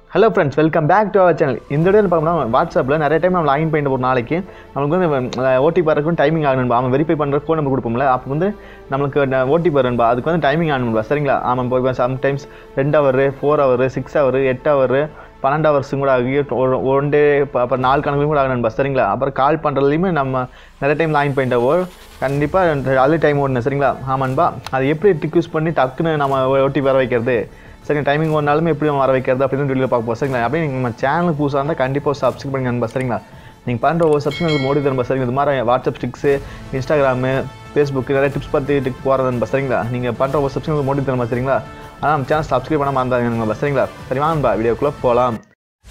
hello friends welcome back to our channel இந்த video பார்த்தோம்னா வாட்ஸ்அப்பில் நிறைய டைம் நம்ம லாகின் பண்ணிட்டு ஒரு நாளைக்கு நம்மளுக்கு வந்து ஓடிபி வரக்கும் டைமிங் ஆகணும்பா அவன் வெரிஃபை பண்ணுற ஃபோன் நம்பர் கொடுப்போம்ல அப்போ வந்து நம்மளுக்கு ஓடிபி வரணும்பா அதுக்கு வந்து டைமிங் ஆகணும்பா சரிங்களா ஆமாம் இப்போ சம்டைம்ஸ் ரெண்டு hour four hour six hour எட்டு ஹவர் பன்னெண்டு ஹவர்ஸும் கூட ஆகி ஒரு ஒன் டே அப்புறம் நாலு கணக்குலையும் கூட ஆகணும்பா சரிங்களா அப்புறம் கால் பண்ணுறதுலையுமே நம்ம நிறைய டைம் லாகின் பண்ணிட்டவோ கண்டிப்பாக அதே டைம் ஓடணும் சரிங்களா ஆமான்பா அது எப்படி டிக் யூஸ் பண்ணி டக்குன்னு நம்ம ஓடிபி வர வைக்கிறது சரி டைமிங் ஒரு நாளுமே எப்படி வர வைக்கிறது அப்படின்னு வீடியோ பார்க்க போகிறோம் சரிங்களா அப்படியே நீங்கள் நம்ம சேனலுக்கு புதுசாக இருந்தால் கண்டிப்பாக சப்ஸ்கிரைப் பண்ணி நண்பா சரிங்களா நீங்கள் பண்ணுற ஒரு சப்ஸ்கிரைப் மோடி தரும் சரிங்களா இது மாதிரி வாட்ஸ்அப் ஸ்டிக்ஸு இன்ஸ்டாகிராமு ஃபேஸ்புக் நிறைய டிப்ஸ் பற்றி டிப் போகிறது நண்பா சரிங்களா நீங்கள் பண்ணுற ஒரு சப்ஸ்கிரைப் மோடி தரும் சரிங்களா ஆனால் நம்ம சேனல் சப்ஸ்கிரைப் பண்ணாமல் இருந்தாங்க நண்பா சரிங்களா சரி வாங்கப்பா வீடியோக்குள்ளே போகலாம்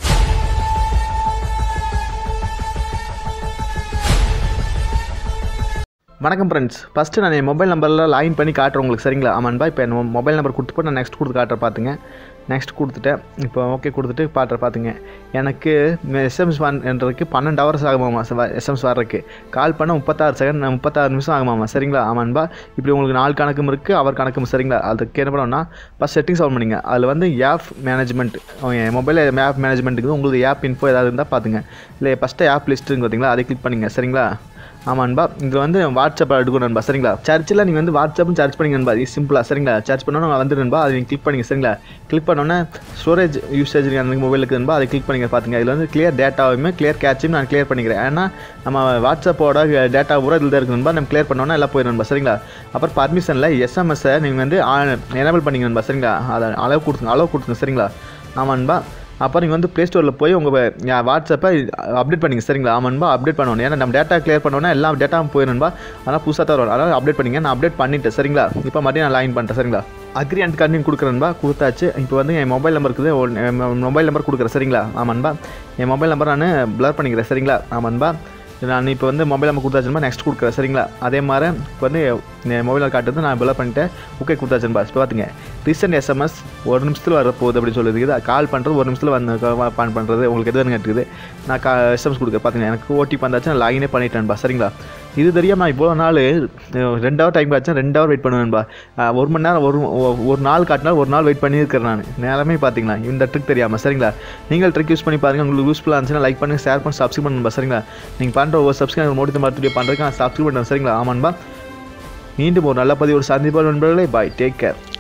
வணக்கம் ஃப்ரெண்ட்ஸ் ஃபஸ்ட்டு நான் என் மொபைல் நம்பரில் லாகின் பண்ணி காட்டுறேன் உங்களுக்கு சரிங்களா ஆமான்பா இப்போ என் மொபைல் நம்பர் கொடுத்து நான் நெக்ஸ்ட் கொடுத்து காட்டுற பார்த்துங்க நெக்ஸ்ட் கொடுத்துட்டேன் இப்போ ஓகே கொடுத்துட்டு பாட்டுற பார்த்துங்க எனக்கு எஸ்எம்எஸ் பண்ணுறதுக்கு பன்னெண்டு ஹவர்ஸ் ஆகுமாமா எஸ்எம்எஸ் வர்றதுக்கு கால் பண்ண முப்பத்தாறு செகண்ட் முப்பத்தாறு நிமிஷம் ஆகுமாமா சரிங்களா ஆமான்பா இப்படி உங்களுக்கு நாலு கணக்கும் இருக்குது அவர் கணக்கும் சரிங்களா அதுக்கு என்ன பண்ணோம்னா ஃபஸ்ட் செட்டிங்ஸ் ஆன் பண்ணிங்க அதில் வந்து ஆப் மேனேஜ்மெண்ட் என் மொபைலில் ஆப் மேனேஜ்மெண்ட்டுக்கு உங்களுக்கு ஆப் இன்ஃபோ ஏதாவது இருந்தால் பார்த்துங்க இல்லை ஃபஸ்ட்டு ஆப் லிஸ்ட்டுங்க பார்த்தீங்களா அதை கிளிக் பண்ணிங்க சரிங்களா ஆமான்பா இதில் வந்து வாட்ஸ்அப் எடுக்கணும் நண்பா சரிங்களா சர்ச்சில் நீங்கள் வந்து வாட்ஸ்அப்னு சர்ச் பண்ணிங்க நண்பா இது சிம்பிளாக சரிங்களா சர்ச் பண்ணோன்னா வந்து நண்பா அதை நீங்கள் கிளிக் பண்ணிங்க சரிங்களா கிளிக் பண்ணோன்னே ஸ்டோரேஜ் யூசேஜ் அந்த மொபைலுக்கு நண்பா அதை கிளிக் பண்ணிங்க பார்த்துங்க இதில் வந்து கிளியர் டேட்டாவுமே கிளியர் கேட்சும் நான் கிளியர் பண்ணிக்கிறேன் ஏன்னா நம்ம வாட்ஸ்அப்போட டேட்டா பூரா இதில் தான் இருக்கு நண்பா நம்ம கிளியர் பண்ணோன்னா எல்லாம் போயிடும் நண்பா சரிங்களா அப்புறம் பர்மிஷனில் எஸ்எம்எஸ்ஸை நீங்கள் வந்து எனேபிள் பண்ணிங்க நண்பா சரிங்களா அதை அளவு கொடுத்துங்க அளவு கொடுத்துங்க சரிங்களா ஆமான்பா அப்புறம் நீங்கள் வந்து ப்ளே ஸ்டோரில் போய் உங்கள் வாட்ஸ்அப்பை அப்டேட் பண்ணிங்க சரிங்களா ஆமான்பா அப்டேட் பண்ணணும் ஏன்னா நம்ம டேட்டா கிளியர் பண்ணோன்னா எல்லா டேட்டாவும் போயிடணும்பா அதனால் புதுசாக தான் வரும் அதனால் அப்டேட் பண்ணிங்க நான் அப்டேட் பண்ணிட்டேன் சரிங்களா இப்போ மறுபடியும் நான் லாயின் பண்ணிட்டேன் சரிங்களா அக்ரி அண்ட் கண்டினியூ கொடுக்குறேன்பா கொடுத்தாச்சு இப்போ வந்து என் மொபைல் நம்பர் இருக்குது மொபைல் நம்பர் கொடுக்குறேன் சரிங்களா ஆமான்பா என் மொபைல் நம்பர் நான் ப்ளர் பண்ணிக்கிறேன் சரிங்களா ஆமான்பா நான் இப்போ வந்து மொபைல் நம்பர் கொடுத்தாச்சுமா நெக்ஸ்ட் கொடுக்குறேன் சரிங்களா அதே மாதிரி இப்போ வந்து மொபைலில் காட்டுறது நான் பில்லர் பண்ணிட்டேன் ஓகே கொடுத்தாச்சுப்பா இப்போ பார்த்துங்க ரீசெண்ட் எஸ்எம்எஸ் ஒரு நிமிஷத்தில் வர போகுது அப்படின்னு சொல்லுது கால் பண்ணுறது ஒரு நிமிஷத்தில் வந்து பான் பண்ணுறது உங்களுக்கு எது வேணுங்க இருக்குது நான் கா எஸ்எம்எஸ் கொடுக்க பார்த்துங்க எனக்கு ஓடிபி வந்தாச்சு நான் லாகினே பண்ணிட்டேன்பா சரிங்களா இது தெரியாமல் நான் இவ்வளோ நாள் ரெண்டு ஹவர் டைம் காய்ச்சா ரெண்டு ஹவர் வெயிட் பண்ணுவேன்பா ஒரு மணி நேரம் ஒரு ஒரு நாள் காட்டினா ஒரு நாள் வெயிட் பண்ணியிருக்கிறேன் நான் நேரமே பார்த்தீங்களா இந்த ட்ரிக் தெரியாமல் சரிங்களா நீங்கள் ட்ரிக் யூஸ் பண்ணி பாருங்கள் உங்களுக்கு யூஸ்ஃபுல்லாக இருந்துச்சுன்னா லைக் பண்ணுங்கள் ஷேர் பண்ணி சப்ஸ்கிரைப் பண்ணுங்க சரிங்களா நீங்கள் பண்ணுற ஒவ்வொரு சப்ஸ்கிரைப் மோடி மாதிரி வீடியோ பண்ணுறதுக்கு நான் சப்ஸ்கிரைப் பண்ணுறேன் சரிங்களா ஆமான்பா மீண்டும் ஒரு நல்ல பதிவு ஒரு சந்திப்பால் நண்பர்களே பாய் டேக் கேர்